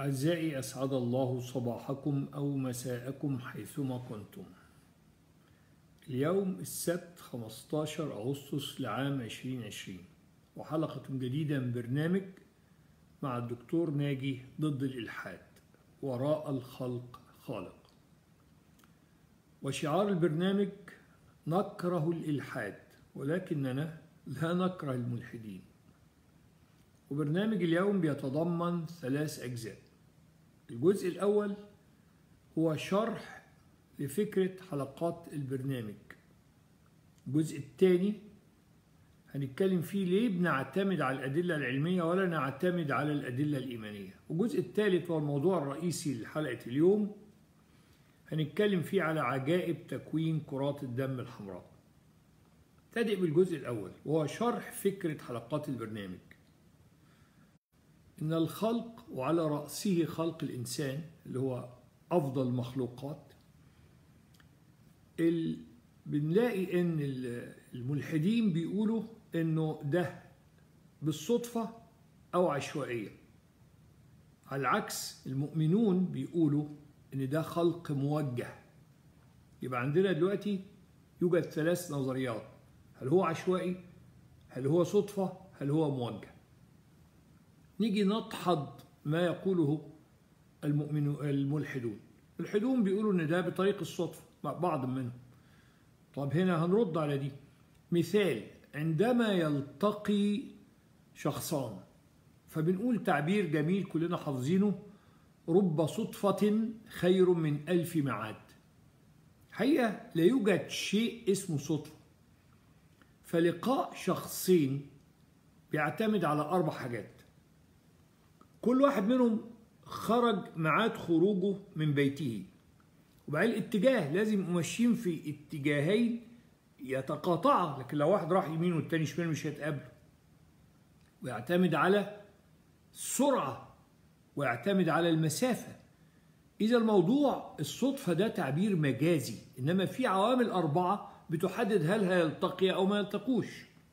أعزائي أسعد الله صباحكم أو مساءكم حيثما كنتم اليوم السبت 15 أغسطس لعام 2020 وحلقة جديدة من برنامج مع الدكتور ناجي ضد الإلحاد وراء الخلق خالق وشعار البرنامج نكره الإلحاد ولكننا لا نكره الملحدين وبرنامج اليوم بيتضمن ثلاث أجزاء الجزء الأول هو شرح لفكرة حلقات البرنامج الجزء الثاني هنتكلم فيه ليه بنعتمد على الأدلة العلمية ولا نعتمد على الأدلة الإيمانية والجزء الثالث هو الموضوع الرئيسي لحلقة اليوم هنتكلم فيه على عجائب تكوين كرات الدم الحمراء ابتدئ بالجزء الأول وهو شرح فكرة حلقات البرنامج إن الخلق وعلى رأسه خلق الإنسان اللي هو أفضل المخلوقات ال... بنلاقي إن الملحدين بيقولوا إنه ده بالصدفة أو عشوائية على العكس المؤمنون بيقولوا إن ده خلق موجه يبقى عندنا دلوقتي يوجد ثلاث نظريات هل هو عشوائي هل هو صدفة هل هو موجه نيجي ندحض ما يقوله المؤمن الملحدون الملحدون بيقولوا ان ده بطريق الصدفة بعض منهم طب هنا هنرد على دي مثال عندما يلتقي شخصان فبنقول تعبير جميل كلنا حافظينه رب صدفة خير من ألف معاد حقيقة لا يوجد شيء اسمه صدفة فلقاء شخصين بيعتمد على أربع حاجات كل واحد منهم خرج ميعاد خروجه من بيته وبعدين الاتجاه لازم ماشيين في اتجاهين يتقاطعا لكن لو واحد راح يمين والتاني شمال مش هيتقابلوا ويعتمد على السرعة ويعتمد على المسافة إذا الموضوع الصدفة ده تعبير مجازي إنما في عوامل أربعة بتحدد هل هيلتقي أو ما يلتقوش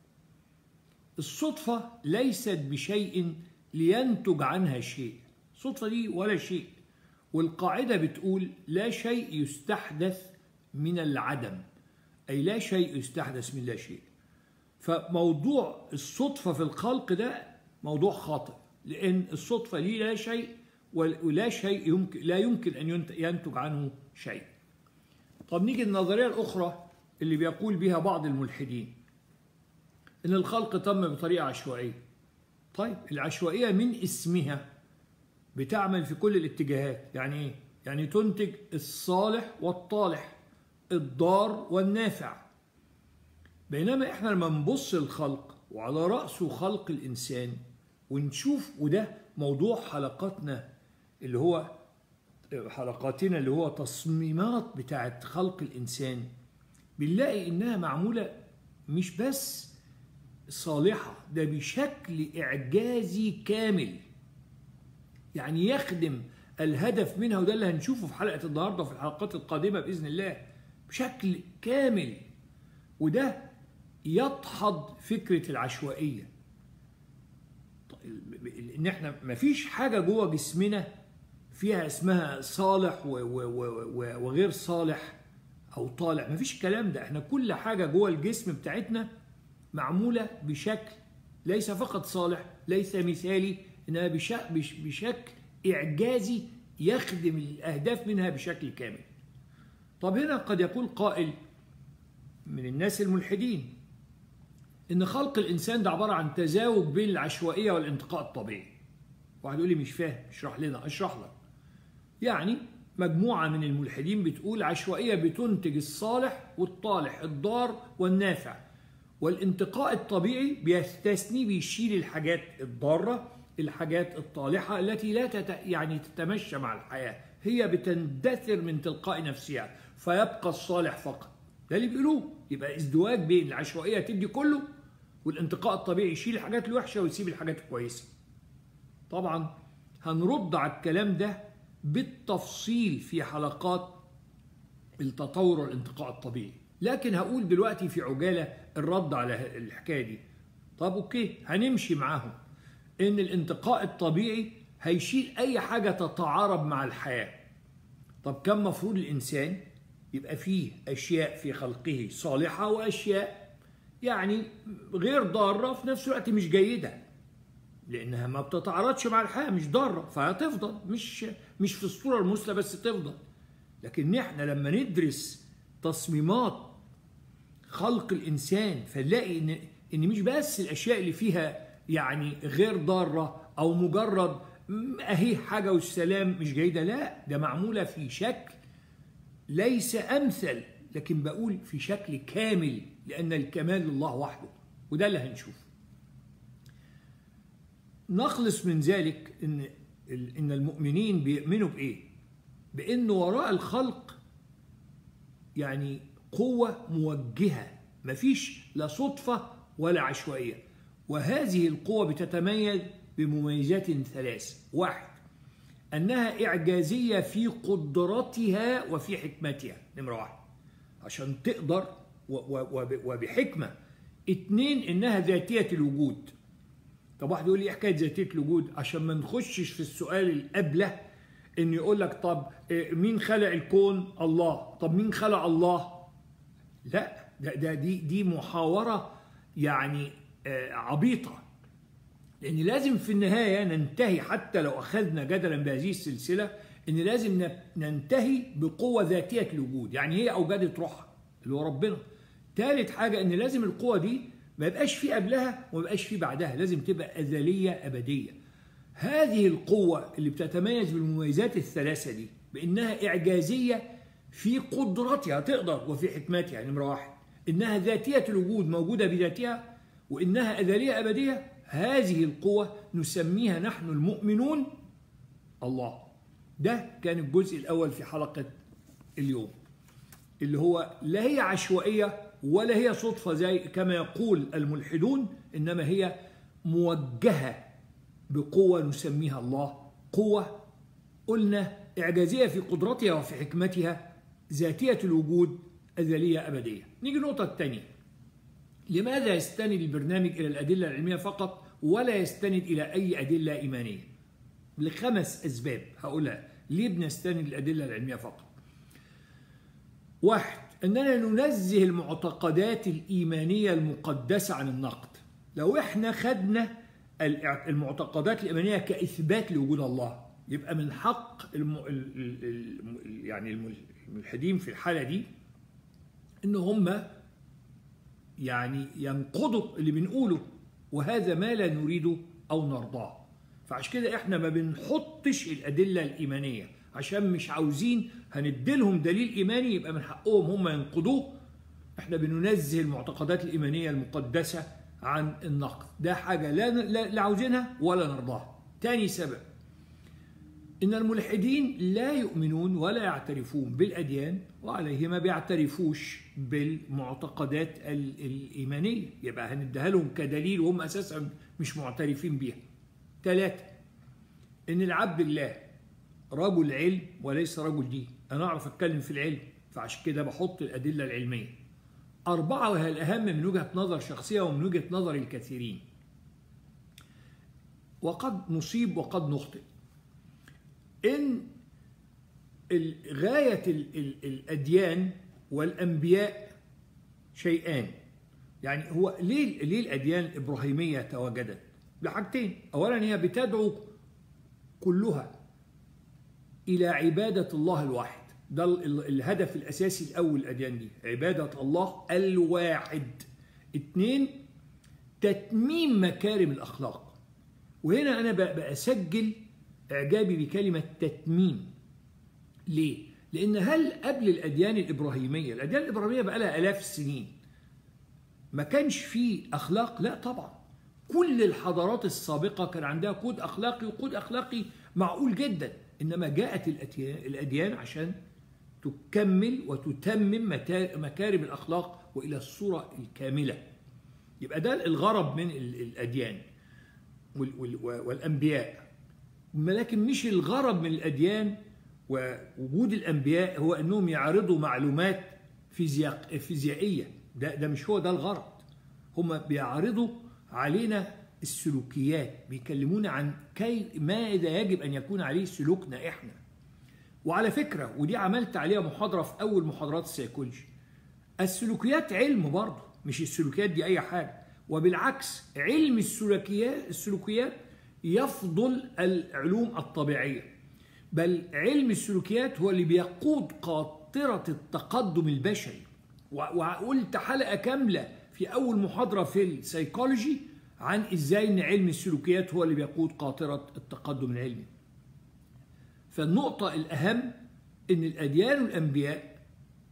الصدفة ليست بشيء لينتج عنها شيء الصدفة دي ولا شيء والقاعدة بتقول لا شيء يستحدث من العدم أي لا شيء يستحدث من لا شيء فموضوع الصدفة في الخلق ده موضوع خاطئ لأن الصدفة ليه لا شيء ولا شيء يمكن لا يمكن أن ينتج عنه شيء طب نيجي النظرية الأخرى اللي بيقول بها بعض الملحدين إن الخلق تم بطريقة عشوائية طيب العشوائية من اسمها بتعمل في كل الاتجاهات يعني ايه؟ يعني تنتج الصالح والطالح الضار والنافع بينما احنا لما نبص الخلق وعلى رأسه خلق الإنسان ونشوف وده موضوع حلقاتنا اللي هو حلقاتنا اللي هو تصميمات بتاعت خلق الإنسان بنلاقي إنها معمولة مش بس صالحة ده بشكل إعجازي كامل يعني يخدم الهدف منها وده اللي هنشوفه في حلقة النهاردة وفي الحلقات القادمة بإذن الله بشكل كامل وده يدحض فكرة العشوائية إن إحنا مفيش حاجة جوه جسمنا فيها اسمها صالح وغير صالح أو طالع مفيش الكلام ده إحنا كل حاجة جوه الجسم بتاعتنا معمولة بشكل ليس فقط صالح ليس مثالي إنها بشكل إعجازي يخدم الأهداف منها بشكل كامل طب هنا قد يقول قائل من الناس الملحدين إن خلق الإنسان ده عبارة عن تزاوج بين العشوائية والانتقاء الطبيعي واحد يقول لي مش فاهم اشرح لنا اشرح لك يعني مجموعة من الملحدين بتقول عشوائية بتنتج الصالح والطالح الضار والنافع والانتقاء الطبيعي بيستثني بيشيل الحاجات الضارة الحاجات الطالحة التي لا تت... يعني تتمشى مع الحياة هي بتندثر من تلقاء نفسها فيبقى الصالح فقط ده اللي بيقولوه يبقى ازدواج بين العشوائية تدي كله والانتقاء الطبيعي يشيل الحاجات الوحشة ويسيب الحاجات الكويسة طبعا هنرد على الكلام ده بالتفصيل في حلقات التطور والانتقاء الطبيعي لكن هقول دلوقتي في عجالة الرد على الحكاية دي طب اوكي هنمشي معاهم ان الانتقاء الطبيعي هيشيل أي حاجة تتعارض مع الحياة طب كم مفروض الإنسان يبقى فيه أشياء في خلقه صالحة وأشياء يعني غير ضارة في نفس الوقت مش جيدة لأنها ما بتتعارضش مع الحياة مش ضارة فهتفضل مش مش في الصورة المثلى بس تفضل لكن احنا لما ندرس تصميمات خلق الإنسان فنلاقي إن إن مش بس الأشياء اللي فيها يعني غير ضارة أو مجرد أهي حاجة والسلام مش جيدة لا ده معمولة في شكل ليس أمثل لكن بقول في شكل كامل لأن الكمال لله وحده وده اللي هنشوفه نخلص من ذلك إن إن المؤمنين بيؤمنوا بإيه؟ بأن وراء الخلق يعني قوة موجهة مفيش لا صدفة ولا عشوائية وهذه القوة بتتميز بمميزات ثلاث واحد أنها إعجازية في قدرتها وفي حكمتها نمرة واحد عشان تقدر وبحكمة اتنين إنها ذاتية الوجود طب واحد يقول لي حكاية ذاتية الوجود عشان ما نخشش في السؤال الأبله إن يقول لك طب مين خلق الكون الله طب مين خلق الله لا ده, ده دي دي محاورة يعني عبيطة لأن لازم في النهاية ننتهي حتى لو أخذنا جدلا بهذه السلسلة إن لازم ننتهي بقوة ذاتية الوجود يعني هي أوجدت روحها اللي هو ربنا ثالث حاجة إن لازم القوة دي ما يبقاش في قبلها وما يبقاش في بعدها لازم تبقى أزلية أبدية هذه القوة اللي بتتميز بالمميزات الثلاثة دي بأنها إعجازية في قدرتها تقدر وفي حكمتها نمرة واحد إنها ذاتية الوجود موجودة بذاتها وإنها أزلية أبدية هذه القوة نسميها نحن المؤمنون الله ده كان الجزء الأول في حلقة اليوم اللي هو لا هي عشوائية ولا هي صدفة زي كما يقول الملحدون إنما هي موجهة بقوة نسميها الله قوة قلنا إعجازية في قدرتها وفي حكمتها ذاتية الوجود أزلية أبدية نيجي النقطة الثانية لماذا يستند البرنامج إلى الأدلة العلمية فقط ولا يستند إلى أي أدلة إيمانية لخمس أسباب هقولها ليه بنستند الأدلة العلمية فقط واحد أننا ننزه المعتقدات الإيمانية المقدسة عن النقد لو إحنا خدنا المعتقدات الإيمانية كإثبات لوجود الله يبقى من حق الم... ال... ال... يعني الملحدين في الحالة دي إن هم يعني ينقضوا اللي بنقوله وهذا ما لا نريده أو نرضاه فعشان كده إحنا ما بنحطش الأدلة الإيمانية عشان مش عاوزين هنديلهم دليل إيماني يبقى من حقهم هم ينقضوه إحنا بننزه المعتقدات الإيمانية المقدسة عن النقد ده حاجة لا, لا عاوزينها ولا نرضاها تاني سبب إن الملحدين لا يؤمنون ولا يعترفون بالأديان وعليه ما بيعترفوش بالمعتقدات الإيمانية يبقى هنديها لهم كدليل وهم أساسا مش معترفين بيها ثلاثة إن العبد الله رجل علم وليس رجل دين أنا أعرف أتكلم في العلم فعشان كده بحط الأدلة العلمية أربعة وهي الأهم من وجهة نظر شخصية ومن وجهة نظر الكثيرين وقد نصيب وقد نخطئ إن غاية الأديان والأنبياء شيئان يعني هو ليه ليه الأديان الإبراهيمية تواجدت؟ لحاجتين، أولا هي بتدعو كلها إلى عبادة الله الواحد ده الهدف الأساسي الأول الأديان دي عبادة الله الواحد اثنين تتميم مكارم الأخلاق وهنا أنا بأسجل إعجابي بكلمة تتميم ليه؟ لأن هل قبل الأديان الإبراهيمية الأديان الإبراهيمية بقى لها آلاف السنين ما كانش فيه أخلاق؟ لا طبعا كل الحضارات السابقة كان عندها كود أخلاقي وكود أخلاقي معقول جدا إنما جاءت الأديان عشان تكمل وتتمم مكارم الأخلاق وإلى الصورة الكاملة يبقى ده الغرض من الأديان والأنبياء لكن مش الغرض من الأديان ووجود الأنبياء هو أنهم يعرضوا معلومات فيزيائية ده, ده مش هو ده الغرض هم بيعرضوا علينا السلوكيات بيكلمونا عن كي ماذا يجب ان يكون عليه سلوكنا احنا وعلى فكره ودي عملت عليها محاضره في اول محاضرات السيكولوجي السلوكيات علم برضه مش السلوكيات دي اي حاجه وبالعكس علم السلوكيات السلوكيات يفضل العلوم الطبيعيه بل علم السلوكيات هو اللي بيقود قاطره التقدم البشري وقلت حلقه كامله في اول محاضره في السيكولوجي عن ازاي ان علم السلوكيات هو اللي بيقود قاطره التقدم العلمي فالنقطه الاهم ان الاديان والانبياء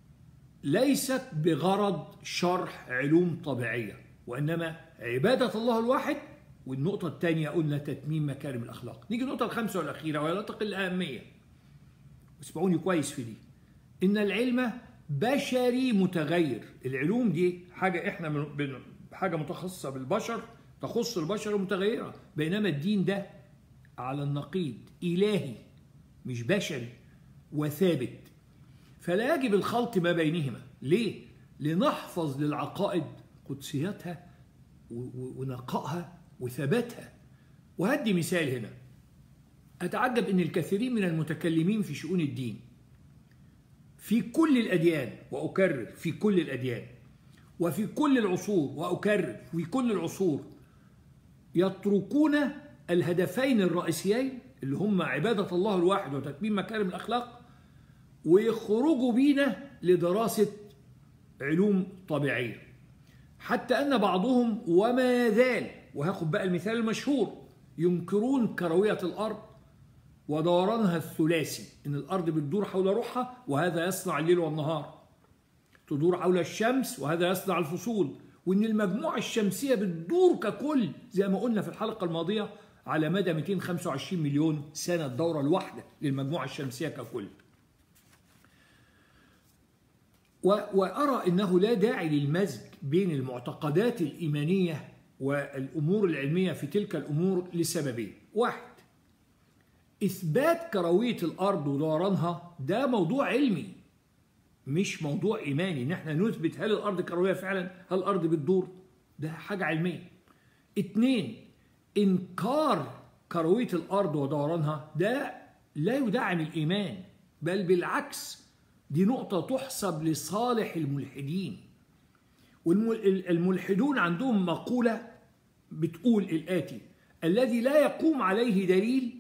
ليست بغرض شرح علوم طبيعيه وانما عباده الله الواحد والنقطة الثانية قلنا تتميم مكارم الأخلاق نيجي النقطة الخامسة والأخيرة ولا تقل الأهمية اسمعوني كويس في دي إن العلم بشري متغير العلوم دي حاجة إحنا من حاجة متخصصة بالبشر تخص البشر متغيرة بينما الدين ده على النقيض إلهي مش بشري وثابت فلا يجب الخلط ما بينهما ليه؟ لنحفظ للعقائد قدسيتها ونقائها وثباتها وهدي مثال هنا أتعجب أن الكثيرين من المتكلمين في شؤون الدين في كل الأديان وأكرر في كل الأديان وفي كل العصور وأكرر في كل العصور يتركون الهدفين الرئيسيين اللي هم عبادة الله الواحد وتتميم مكارم الأخلاق ويخرجوا بينا لدراسة علوم طبيعية حتى أن بعضهم وما زال وهاخد بقى المثال المشهور ينكرون كروية الأرض ودورانها الثلاثي إن الأرض بتدور حول روحها وهذا يصنع الليل والنهار تدور حول الشمس وهذا يصنع الفصول وإن المجموعة الشمسية بتدور ككل زي ما قلنا في الحلقة الماضية على مدى 225 مليون سنة الدورة الواحدة للمجموعة الشمسية ككل وأرى أنه لا داعي للمزج بين المعتقدات الإيمانية والأمور العلمية في تلك الأمور لسببين واحد إثبات كروية الأرض ودورانها ده موضوع علمي مش موضوع إيماني إن احنا نثبت هل الأرض كروية فعلا هل الأرض بتدور ده حاجة علمية اتنين إنكار كروية الأرض ودورانها ده لا يدعم الإيمان بل بالعكس دي نقطة تحسب لصالح الملحدين والملحدون عندهم مقولة بتقول الآتي الذي لا يقوم عليه دليل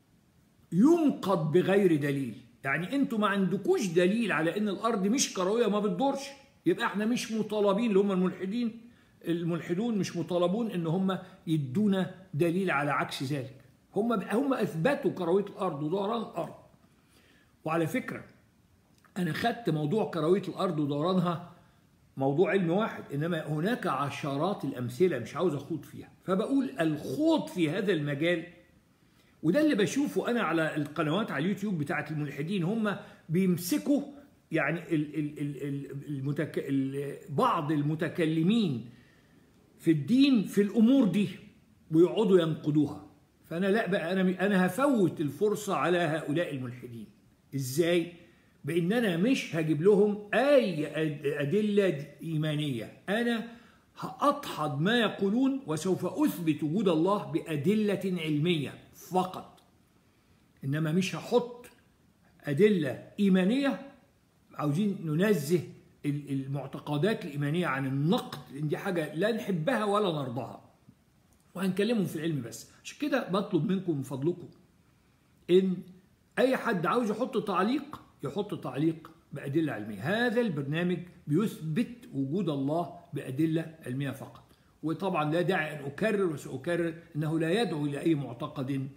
ينقض بغير دليل يعني انتوا ما عندكوش دليل على ان الارض مش كرويه ما بتدورش يبقى احنا مش مطالبين اللي هم الملحدين الملحدون مش مطالبون ان هم يدونا دليل على عكس ذلك هم هم اثبتوا كرويه الارض ودوران الارض وعلى فكره انا خدت موضوع كرويه الارض ودورانها موضوع علمي واحد انما هناك عشرات الامثله مش عاوز اخوض فيها فبقول الخوض في هذا المجال وده اللي بشوفه انا على القنوات على اليوتيوب بتاعت الملحدين هم بيمسكوا يعني ال ال ال المتك... ال بعض المتكلمين في الدين في الامور دي ويقعدوا ينقدوها فانا لا بقى انا انا هفوت الفرصه على هؤلاء الملحدين ازاي بان انا مش هجيب لهم اي ادله ايمانيه انا هأدحض ما يقولون وسوف اثبت وجود الله بادله علميه فقط انما مش هحط ادله ايمانيه عاوزين ننزه المعتقدات الايمانيه عن النقد لان دي حاجه لا نحبها ولا نرضاها وهنكلمهم في العلم بس عشان كده بطلب منكم من فضلكم ان اي حد عاوز يحط تعليق يحط تعليق بأدلة علمية هذا البرنامج بيثبت وجود الله بأدلة علمية فقط وطبعا لا داعي أن أكرر وسأكرر أنه لا يدعو إلى أي معتقد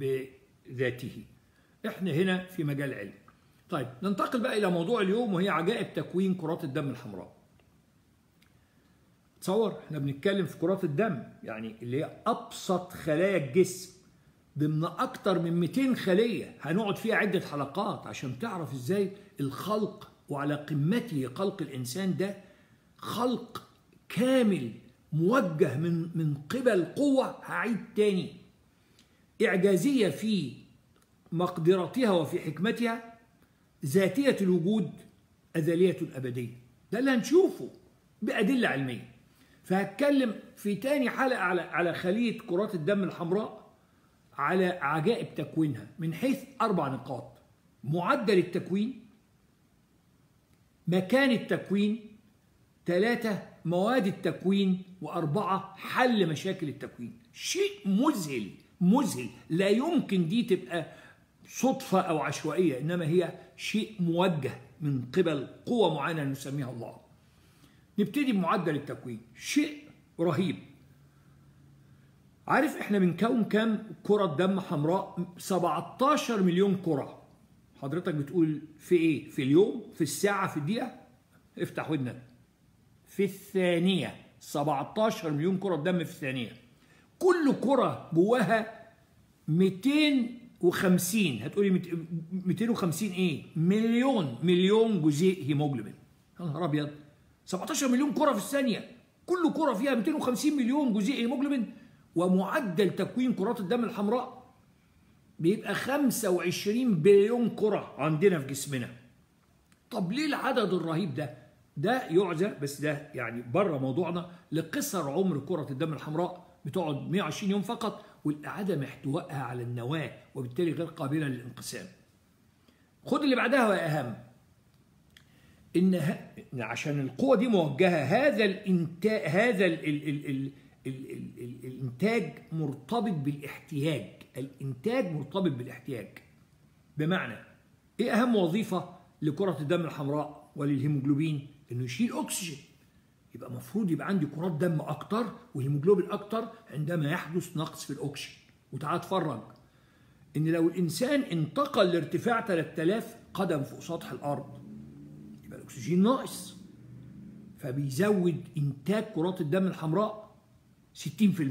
بذاته احنا هنا في مجال علم طيب ننتقل بقى إلى موضوع اليوم وهي عجائب تكوين كرات الدم الحمراء تصور احنا بنتكلم في كرات الدم يعني اللي هي أبسط خلايا الجسم ضمن أكتر من 200 خلية هنقعد فيها عدة حلقات عشان تعرف إزاي الخلق وعلى قمته خلق الإنسان ده خلق كامل موجه من من قبل قوة هعيد تاني إعجازية في مقدرتها وفي حكمتها ذاتية الوجود أزلية أبدية ده اللي هنشوفه بأدلة علمية فهتكلم في تاني حلقة على على خلية كرات الدم الحمراء على عجائب تكوينها من حيث أربع نقاط معدل التكوين مكان التكوين ثلاثة مواد التكوين وأربعة حل مشاكل التكوين شيء مذهل مذهل لا يمكن دي تبقى صدفة أو عشوائية إنما هي شيء موجه من قبل قوة معينة نسميها الله نبتدي بمعدل التكوين شيء رهيب عارف احنا بنكون كام كرة دم حمراء 17 مليون كرة حضرتك بتقول في ايه في اليوم في الساعة في الدقيقة افتح ودنك في الثانية 17 مليون كرة دم في الثانية كل كرة جواها 250 هتقولي 250 ايه مليون مليون جزيء هيموجلوبين يا نهار ابيض 17 مليون كرة في الثانية كل كرة فيها 250 مليون جزيء هيموجلوبين ومعدل تكوين كرات الدم الحمراء بيبقى 25 بليون كرة عندنا في جسمنا طب ليه العدد الرهيب ده ده يعزى بس ده يعني بره موضوعنا لقصر عمر كرة الدم الحمراء بتقعد 120 يوم فقط والإعادة احتوائها على النواة وبالتالي غير قابلة للانقسام خد اللي بعدها وأهم إن ه... عشان القوة دي موجهة هذا الإنتاج هذا ال... ال... ال... ال... ال... ال... ال... الإنتاج مرتبط بالاحتياج الإنتاج مرتبط بالاحتياج بمعنى إيه أهم وظيفة لكرة الدم الحمراء وللهيموجلوبين إنه يشيل أكسجين يبقى المفروض يبقى عندي كرات دم اكتر وهيموجلوبين اكتر عندما يحدث نقص في الاكسجين وتعال اتفرج ان لو الانسان انتقل لارتفاع 3000 قدم فوق سطح الارض يبقى الاكسجين ناقص فبيزود انتاج كرات الدم الحمراء 60%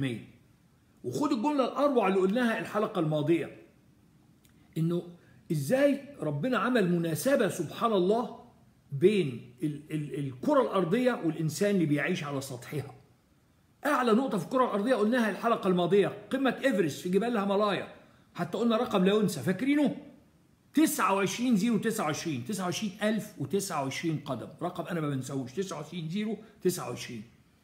وخد الجمله الاروع اللي قلناها الحلقه الماضيه انه ازاي ربنا عمل مناسبه سبحان الله بين ال ال الكرة الأرضية والإنسان اللي بيعيش على سطحها أعلى نقطة في الكرة الأرضية قلناها الحلقة الماضية قمة إيفرست في جبال الهيمالايا حتى قلنا رقم لا ينسى فاكرينه 29 0 29 29 ألف و29 قدم رقم أنا ما بنساهوش 29 0 29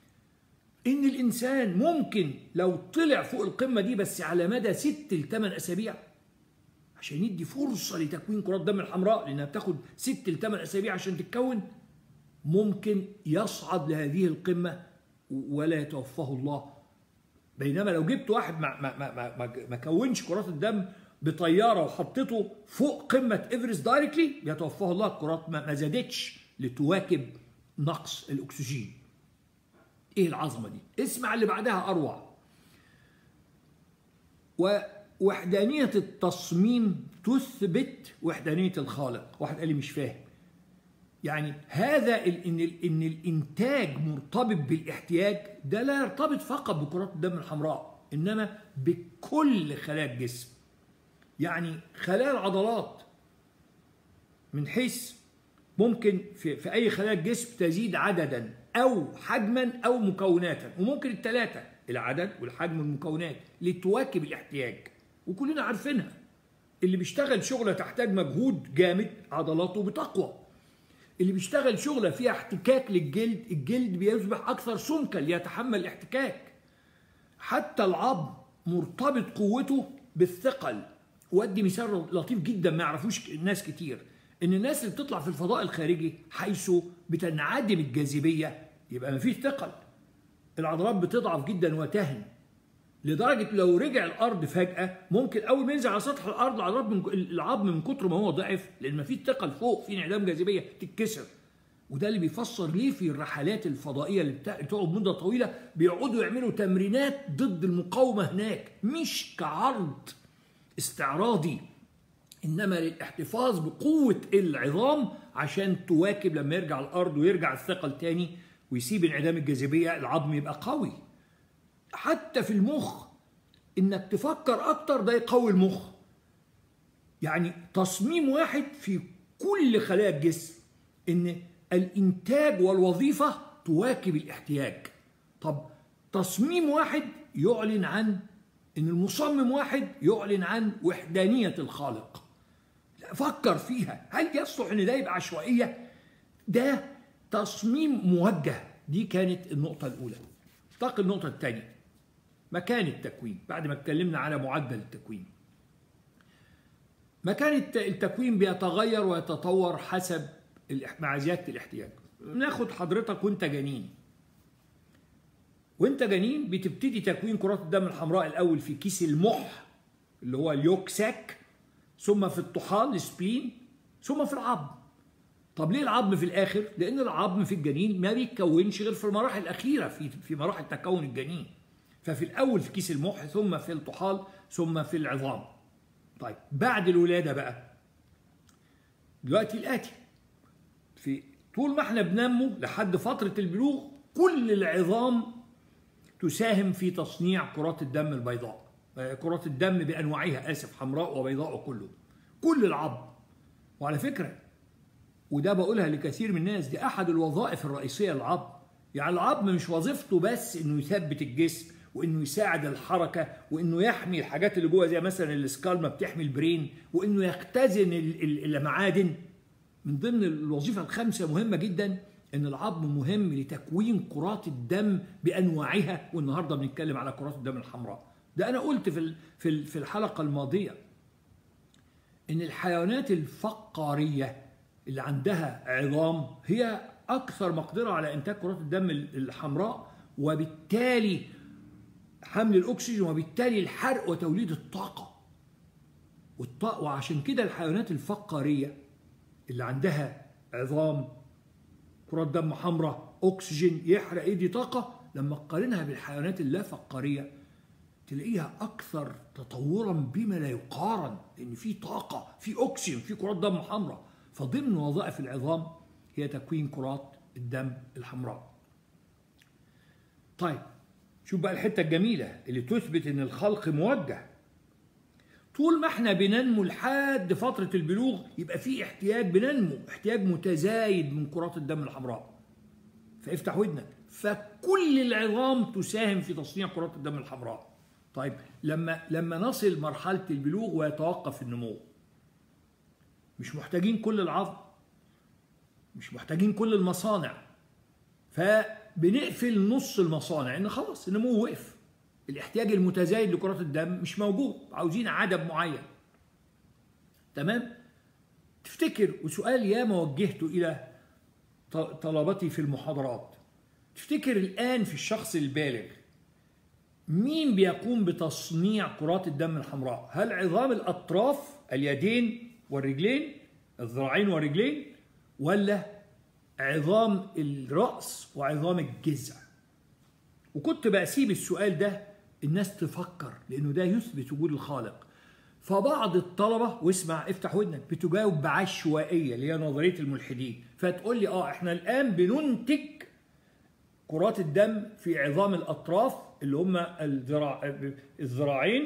إن الإنسان ممكن لو طلع فوق القمة دي بس على مدى 6 ل 8 أسابيع عشان يدي فرصة لتكوين كرات الدم الحمراء لأنها بتاخد ست لثمان أسابيع عشان تتكون ممكن يصعد لهذه القمة ولا يتوفاه الله بينما لو جبت واحد ما, ما, ما, ما, ما كونش كرات الدم بطيارة وحطيته فوق قمة إيفرست دايركتلي يتوفاه الله الكرات ما زادتش لتواكب نقص الأكسجين إيه العظمة دي؟ اسمع اللي بعدها أروع و وحدانية التصميم تثبت وحدانية الخالق واحد قال لي مش فاهم يعني هذا إن, إن الإنتاج مرتبط بالاحتياج ده لا يرتبط فقط بكرات الدم الحمراء إنما بكل خلايا الجسم يعني خلايا العضلات من حيث ممكن في, في أي خلايا الجسم تزيد عددا أو حجما أو مكوناتا وممكن الثلاثة العدد والحجم والمكونات لتواكب الاحتياج وكلنا عارفينها اللي بيشتغل شغلة تحتاج مجهود جامد عضلاته بتقوى اللي بيشتغل شغلة فيها احتكاك للجلد الجلد بيصبح أكثر سمكا ليتحمل الاحتكاك حتى العظم مرتبط قوته بالثقل وادي مثال لطيف جدا ما يعرفوش الناس كتير ان الناس اللي بتطلع في الفضاء الخارجي حيث بتنعدم الجاذبيه يبقى ما فيش ثقل العضلات بتضعف جدا وتهن لدرجه لو رجع الارض فجاه ممكن اول ما ينزل على سطح الارض العضلات من العظم من كتر ما هو ضعف لان ما فيش ثقل فوق في انعدام جاذبيه تتكسر وده اللي بيفسر ليه في الرحلات الفضائيه اللي بتقعد مده طويله بيقعدوا يعملوا تمرينات ضد المقاومه هناك مش كعرض استعراضي انما للاحتفاظ بقوه العظام عشان تواكب لما يرجع الارض ويرجع الثقل تاني ويسيب انعدام الجاذبيه العظم يبقى قوي حتى في المخ انك تفكر اكتر ده يقوي المخ يعني تصميم واحد في كل خلايا الجسم ان الانتاج والوظيفه تواكب الاحتياج طب تصميم واحد يعلن عن ان المصمم واحد يعلن عن وحدانيه الخالق فكر فيها هل يصلح ان ده يبقى عشوائيه ده تصميم موجه دي كانت النقطه الاولى انتقل النقطة الثانية مكان التكوين بعد ما اتكلمنا على معدل التكوين مكان التكوين بيتغير ويتطور حسب مع زيادة الاحتياج ناخد حضرتك وانت جنين وانت جنين بتبتدي تكوين كرات الدم الحمراء الاول في كيس المح اللي هو اليوك ساك ثم في الطحال السبلين ثم في العظم طب ليه العظم في الاخر لان العظم في الجنين ما بيتكونش غير في المراحل الاخيره في في مراحل تكون الجنين ففي الاول في كيس المح ثم في الطحال ثم في العظام طيب بعد الولاده بقى دلوقتي الاتي في طول ما احنا بننمو لحد فتره البلوغ كل العظام تساهم في تصنيع كرات الدم البيضاء كرات الدم بانواعها اسف حمراء وبيضاء وكله كل العظم وعلى فكره وده بقولها لكثير من الناس دي احد الوظائف الرئيسيه للعظم يعني العظم مش وظيفته بس انه يثبت الجسم وانه يساعد الحركه وانه يحمي الحاجات اللي جوه زي مثلا السكالما بتحمي البرين وانه يختزن المعادن من ضمن الوظيفه الخامسه مهمه جدا ان العظم مهم لتكوين كرات الدم بانواعها والنهارده بنتكلم على كرات الدم الحمراء ده انا قلت في في الحلقه الماضيه ان الحيوانات الفقاريه اللي عندها عظام هي اكثر مقدره على انتاج كرات الدم الحمراء وبالتالي حمل الاكسجين وبالتالي الحرق وتوليد الطاقه والطاقة وعشان كده الحيوانات الفقاريه اللي عندها عظام كرات دم حمراء اكسجين يحرق يدي طاقه لما تقارنها بالحيوانات اللافقاريه تلاقيها اكثر تطورا بما لا يقارن لان في طاقه في اكسجين في كرات دم حمراء فضمن وظائف العظام هي تكوين كرات الدم الحمراء طيب شوف بقى الحته الجميله اللي تثبت ان الخلق موجه طول ما احنا بننمو لحد فترة البلوغ يبقى في احتياج بننمو احتياج متزايد من كرات الدم الحمراء فافتح ودنك فكل العظام تساهم في تصنيع كرات الدم الحمراء طيب لما لما نصل مرحلة البلوغ ويتوقف النمو مش محتاجين كل العظم مش محتاجين كل المصانع فبنقفل نص المصانع ان خلاص النمو وقف الاحتياج المتزايد لكرات الدم مش موجود عاوزين عدد معين تمام تفتكر وسؤال ياما وجهته الى طلبتي في المحاضرات تفتكر الان في الشخص البالغ مين بيقوم بتصنيع كرات الدم الحمراء هل عظام الاطراف اليدين والرجلين الذراعين والرجلين ولا عظام الراس وعظام الجذع وكنت بسيب السؤال ده الناس تفكر لانه ده يثبت وجود الخالق فبعض الطلبه واسمع افتح ودنك بتجاوب بعشوائيه اللي هي نظريه الملحدين فتقول لي اه احنا الان بننتج كرات الدم في عظام الاطراف اللي هم الذراع الذراعين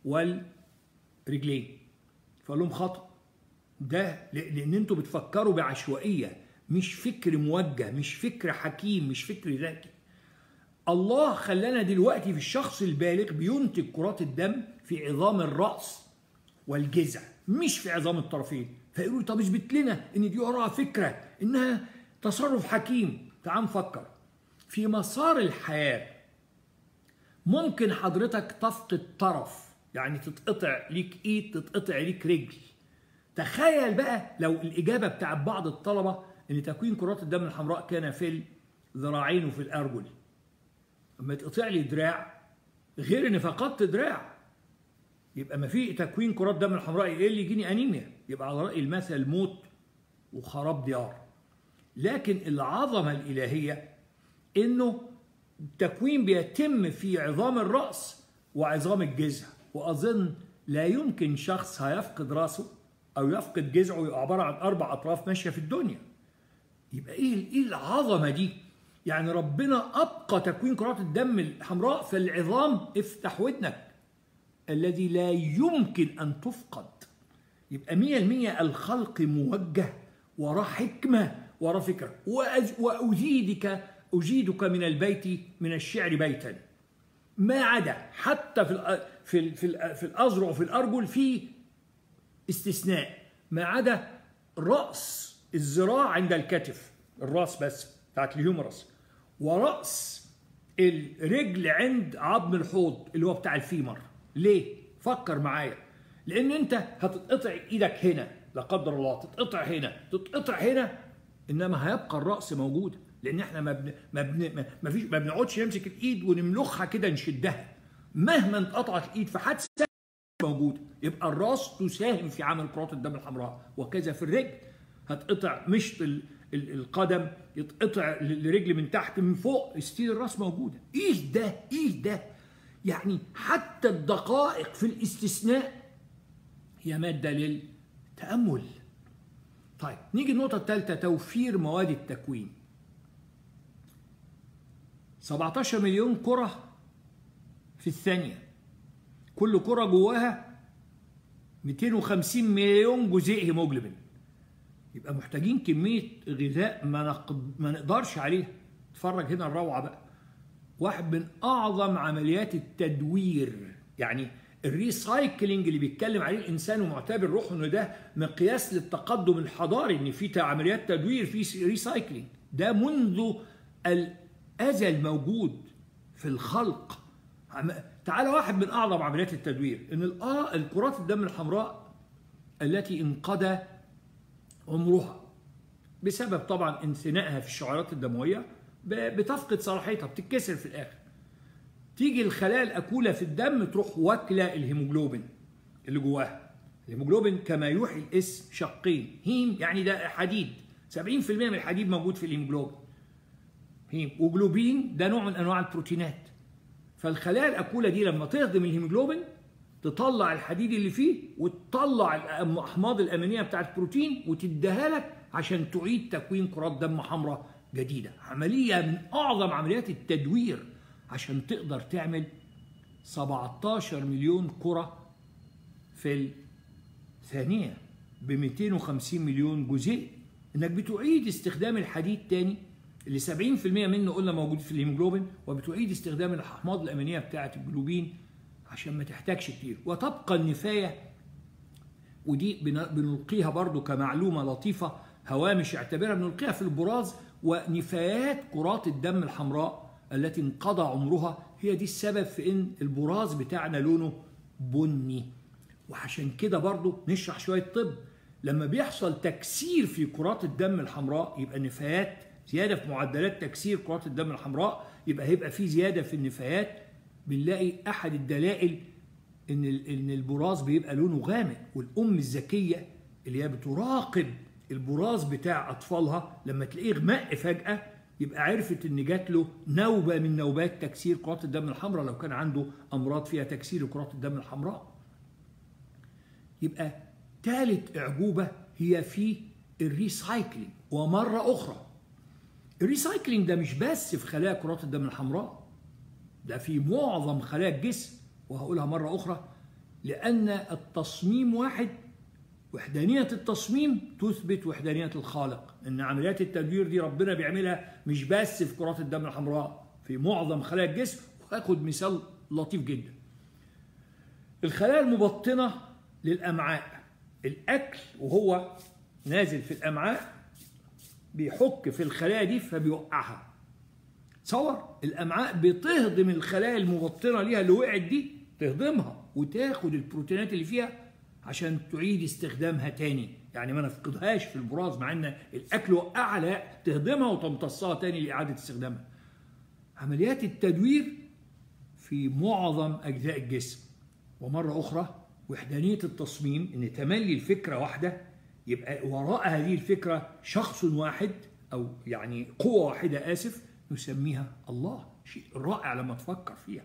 والرجلين فقال لهم خطا ده لان انتوا بتفكروا بعشوائيه مش فكر موجه مش فكر حكيم مش فكر ذكي الله خلانا دلوقتي في الشخص البالغ بينتج كرات الدم في عظام الرأس والجذع مش في عظام الطرفين فيقولوا طب اثبت لنا ان دي وراها فكره انها تصرف حكيم تعال نفكر في مسار الحياه ممكن حضرتك تفقد طرف يعني تتقطع ليك ايد تتقطع ليك رجل تخيل بقى لو الاجابه بتاع بعض الطلبه ان تكوين كرات الدم الحمراء كان في الذراعين وفي الارجل اما يتقطع لي دراع غير ان فقدت دراع يبقى ما في تكوين كرات دم الحمراء ايه اللي يجيني انيميا يبقى على راي المثل موت وخراب ديار لكن العظمه الالهيه انه التكوين بيتم في عظام الراس وعظام الجذع واظن لا يمكن شخص هيفقد راسه او يفقد جذعه يبقى عباره عن اربع اطراف ماشيه في الدنيا يبقى ايه ايه العظمه دي يعني ربنا أبقى تكوين كرات الدم الحمراء في العظام افتح ودنك الذي لا يمكن أن تفقد يبقى مية المية الخلق موجه وراه حكمة وراه فكرة وأزيدك أجيدك من البيت من الشعر بيتا ما عدا حتى في في في, في الأذرع وفي الأرجل في استثناء ما عدا رأس الذراع عند الكتف الراس بس بتاعت الهيومرس ورأس الرجل عند عظم الحوض اللي هو بتاع الفيمر ليه فكر معايا لان انت هتتقطع ايدك هنا لا قدر الله تتقطع هنا تتقطع هنا انما هيبقى الراس موجود لان احنا ما بن... ما بن... ما فيش ما بنقعدش نمسك الايد ونملخها كده نشدها مهما انقطعت الايد في حادثه موجوده يبقى الراس تساهم في عمل كرات الدم الحمراء وكذا في الرجل هتقطع مشط ال... ال... القدم يتقطع الرجل من تحت من فوق ستيل الراس موجوده ايه ده ايه ده يعني حتى الدقائق في الاستثناء هي ماده للتامل طيب نيجي النقطه الثالثه توفير مواد التكوين 17 مليون كرة في الثانية كل كرة جواها 250 مليون جزيء هيموجلوبين يبقى محتاجين كمية غذاء ما, نقد... ما نقدرش عليها اتفرج هنا الروعة بقى واحد من أعظم عمليات التدوير يعني الريسايكلينج اللي بيتكلم عليه الانسان ومعتبر روحه انه ده مقياس للتقدم الحضاري ان في عمليات تدوير في ريسايكلينج ده منذ الازل موجود في الخلق تعالى واحد من اعظم عمليات التدوير ان الكرات الدم الحمراء التي انقضى عمرها بسبب طبعا انثنائها في الشعيرات الدمويه بتفقد صلاحيتها بتتكسر في الاخر تيجي الخلايا الاكوله في الدم تروح واكله الهيموجلوبين اللي جواها الهيموجلوبين كما يوحي الاسم شقين هيم يعني ده حديد 70% من الحديد موجود في الهيموجلوبين هيم وجلوبين ده نوع من انواع البروتينات فالخلايا الاكوله دي لما تهضم الهيموجلوبين تطلع الحديد اللي فيه وتطلع الاحماض الامينيه بتاعت البروتين وتديها لك عشان تعيد تكوين كرات دم حمراء جديده عمليه من اعظم عمليات التدوير عشان تقدر تعمل 17 مليون كره في الثانيه ب 250 مليون جزيء انك بتعيد استخدام الحديد تاني اللي 70% منه قلنا موجود في الهيموجلوبين وبتعيد استخدام الاحماض الامينيه بتاعه الجلوبين عشان ما تحتاجش كتير وتبقى النفايه ودي بنلقيها برضو كمعلومه لطيفه هوامش اعتبرها بنلقيها في البراز ونفايات كرات الدم الحمراء التي انقضى عمرها هي دي السبب في ان البراز بتاعنا لونه بني وعشان كده برضو نشرح شويه طب لما بيحصل تكسير في كرات الدم الحمراء يبقى النفايات زياده في معدلات تكسير كرات الدم الحمراء يبقى هيبقى في زياده في النفايات بنلاقي احد الدلائل ان ان البراز بيبقى لونه غامق والام الذكيه اللي هي بتراقب البراز بتاع اطفالها لما تلاقيه غمق فجاه يبقى عرفت ان جات له نوبه من نوبات تكسير كرات الدم الحمراء لو كان عنده امراض فيها تكسير كرات الدم الحمراء يبقى ثالث اعجوبه هي في الريسايكلينج ومره اخرى الريسايكلينج ده مش بس في خلايا كرات الدم الحمراء ده في معظم خلايا الجسم وهقولها مرة أخرى لأن التصميم واحد وحدانية التصميم تثبت وحدانية الخالق إن عمليات التدوير دي ربنا بيعملها مش بس في كرات الدم الحمراء في معظم خلايا الجسم وهاخد مثال لطيف جدا الخلايا المبطنة للأمعاء الأكل وهو نازل في الأمعاء بيحك في الخلايا دي فبيوقعها تصور الامعاء بتهضم الخلايا المبطنه ليها اللي وقعت دي تهضمها وتاخد البروتينات اللي فيها عشان تعيد استخدامها تاني يعني ما نفقدهاش في البراز مع ان الاكل وقعها لا تهضمها وتمتصها تاني لاعاده استخدامها عمليات التدوير في معظم اجزاء الجسم ومره اخرى وحدانيه التصميم ان تملي الفكره واحده يبقى وراء هذه الفكرة شخص واحد أو يعني قوة واحدة آسف نسميها الله شيء رائع لما تفكر فيها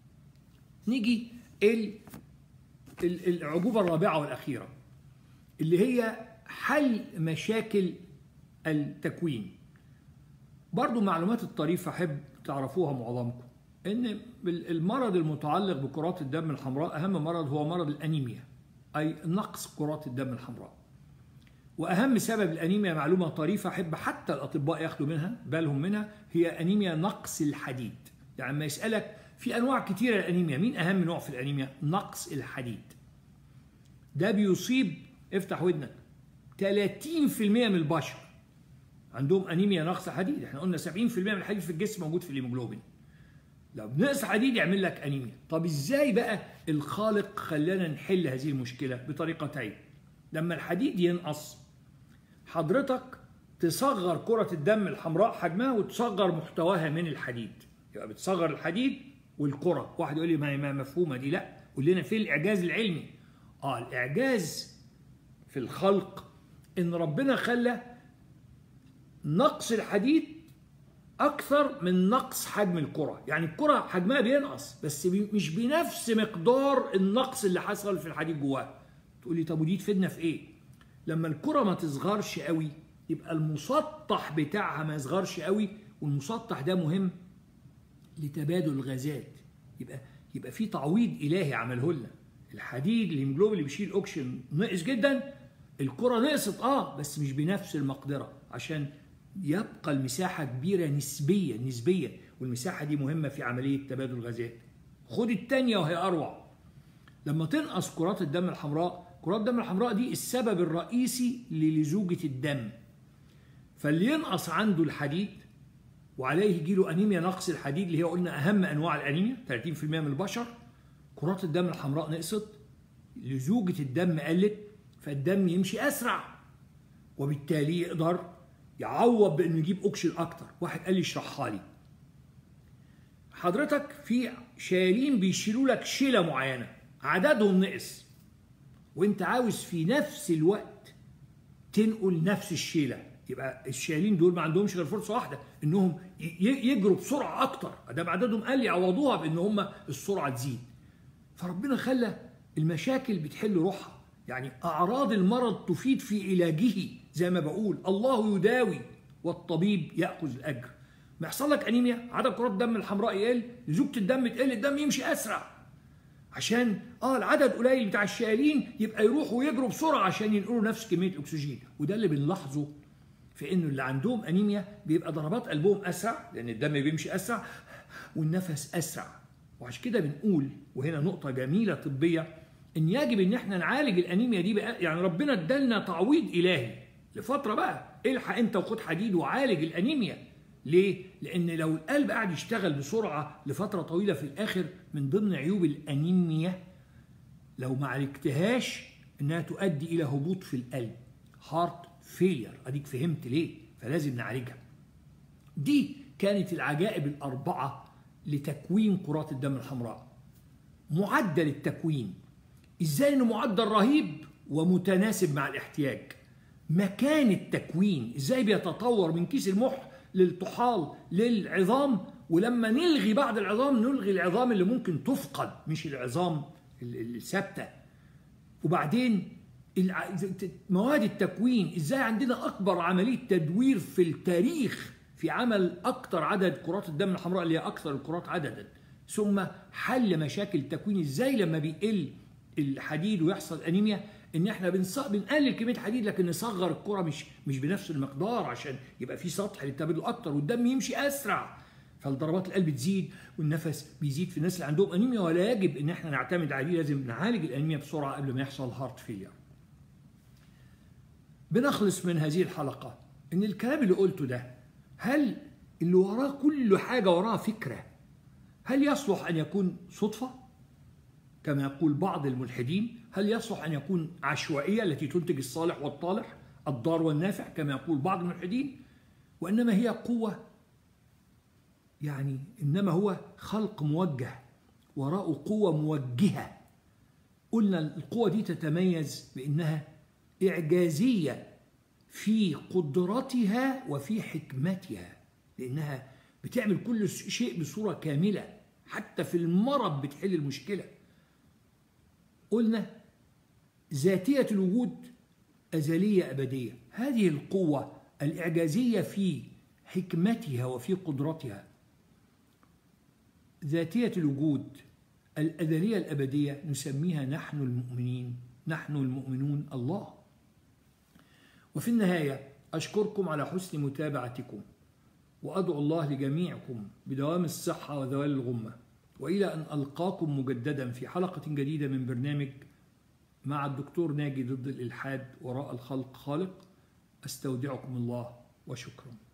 نيجي ال العجوبة الرابعة والأخيرة اللي هي حل مشاكل التكوين برضو معلومات الطريفة أحب تعرفوها معظمكم إن المرض المتعلق بكرات الدم الحمراء أهم مرض هو مرض الأنيميا أي نقص كرات الدم الحمراء واهم سبب الانيميا معلومه طريفه احب حتى الاطباء ياخدوا منها بالهم منها هي انيميا نقص الحديد يعني ما يسالك في انواع كثيره للانيميا مين اهم نوع في الانيميا نقص الحديد ده بيصيب افتح ودنك 30% من البشر عندهم انيميا نقص حديد احنا قلنا 70% من الحديد في الجسم موجود في الهيموجلوبين لو نقص حديد يعمل لك انيميا طب ازاي بقى الخالق خلانا نحل هذه المشكله بطريقتين لما الحديد ينقص حضرتك تصغر كرة الدم الحمراء حجمها وتصغر محتواها من الحديد يبقى بتصغر الحديد والكرة واحد يقول لي ما ما مفهومة دي لا قول لنا في الإعجاز العلمي اه الإعجاز في الخلق إن ربنا خلى نقص الحديد أكثر من نقص حجم الكرة يعني الكرة حجمها بينقص بس بي مش بنفس مقدار النقص اللي حصل في الحديد جواها تقول لي طب ودي تفيدنا في إيه لما الكرة ما تصغرش قوي يبقى المسطح بتاعها ما يصغرش قوي والمسطح ده مهم لتبادل الغازات يبقى يبقى في تعويض الهي عمله لنا الحديد الهيموجلوبين اللي بيشيل اكسجين نقص جدا الكرة نقصت اه بس مش بنفس المقدرة عشان يبقى المساحة كبيرة نسبيا نسبيا والمساحة دي مهمة في عملية تبادل الغازات خد التانية وهي أروع لما تنقص كرات الدم الحمراء كرات الدم الحمراء دي السبب الرئيسي للزوجة الدم فاللي ينقص عنده الحديد وعليه يجيله انيميا نقص الحديد اللي هي قلنا اهم انواع الانيميا 30% من البشر كرات الدم الحمراء نقصت لزوجة الدم قلت فالدم يمشي اسرع وبالتالي يقدر يعوض بانه يجيب اكسجين اكتر واحد قال لي اشرحها لي حضرتك في شايلين بيشيلوا لك شيله معينه عددهم نقص وانت عاوز في نفس الوقت تنقل نفس الشيله يبقى الشايلين دول ما عندهمش غير فرصه واحده انهم يجروا بسرعه اكتر ادام عددهم قل يعوضوها بان هم السرعه تزيد فربنا خلى المشاكل بتحل روحها يعني اعراض المرض تفيد في علاجه زي ما بقول الله يداوي والطبيب ياخذ الاجر ما يحصل لك انيميا عدد كرات الدم الحمراء يقل لزوجه الدم تقل الدم يمشي اسرع عشان اه العدد قليل بتاع الشايلين يبقى يروحوا يجروا بسرعه عشان ينقلوا نفس كميه اكسجين وده اللي بنلاحظه في انه اللي عندهم انيميا بيبقى ضربات قلبهم اسرع لان الدم بيمشي اسرع والنفس اسرع وعشان كده بنقول وهنا نقطه جميله طبيه ان يجب ان احنا نعالج الانيميا دي بقى يعني ربنا ادالنا تعويض الهي لفتره بقى الحق انت وخد حديد وعالج الانيميا ليه؟ لأن لو القلب قاعد يشتغل بسرعة لفترة طويلة في الآخر من ضمن عيوب الأنيميا لو ما عالجتهاش إنها تؤدي إلى هبوط في القلب هارت فيلير أديك فهمت ليه فلازم نعالجها دي كانت العجائب الأربعة لتكوين كرات الدم الحمراء معدل التكوين إزاي إنه معدل رهيب ومتناسب مع الاحتياج مكان التكوين إزاي بيتطور من كيس المح للطحال للعظام ولما نلغي بعض العظام نلغي العظام اللي ممكن تفقد مش العظام الثابته وبعدين مواد التكوين ازاي عندنا اكبر عمليه تدوير في التاريخ في عمل اكثر عدد كرات الدم الحمراء اللي هي اكثر الكرات عددا ثم حل مشاكل التكوين ازاي لما بيقل الحديد ويحصل انيميا ان احنا بنص... بنقلل كميه حديد لكن نصغر الكره مش مش بنفس المقدار عشان يبقى في سطح للتبادل اكتر والدم يمشي اسرع فالضربات القلب تزيد والنفس بيزيد في الناس اللي عندهم انيميا ولا يجب ان احنا نعتمد عليه لازم نعالج الانيميا بسرعه قبل ما يحصل هارت فيلير. بنخلص من هذه الحلقه ان الكلام اللي قلته ده هل اللي وراه كل حاجه وراه فكره هل يصلح ان يكون صدفه؟ كما يقول بعض الملحدين هل يصلح أن يكون عشوائية التي تنتج الصالح والطالح الضار والنافع كما يقول بعض الملحدين وإنما هي قوة يعني إنما هو خلق موجه وراء قوة موجهة قلنا القوة دي تتميز بأنها إعجازية في قدرتها وفي حكمتها لأنها بتعمل كل شيء بصورة كاملة حتى في المرض بتحل المشكلة قلنا ذاتية الوجود أزلية أبدية هذه القوة الإعجازية في حكمتها وفي قدرتها ذاتية الوجود الأزلية الأبدية نسميها نحن المؤمنين نحن المؤمنون الله وفي النهاية أشكركم على حسن متابعتكم وأدعو الله لجميعكم بدوام الصحة وذوال الغمة وإلى أن ألقاكم مجددا في حلقة جديدة من برنامج مع الدكتور ناجي ضد الإلحاد وراء الخلق خالق أستودعكم الله وشكرا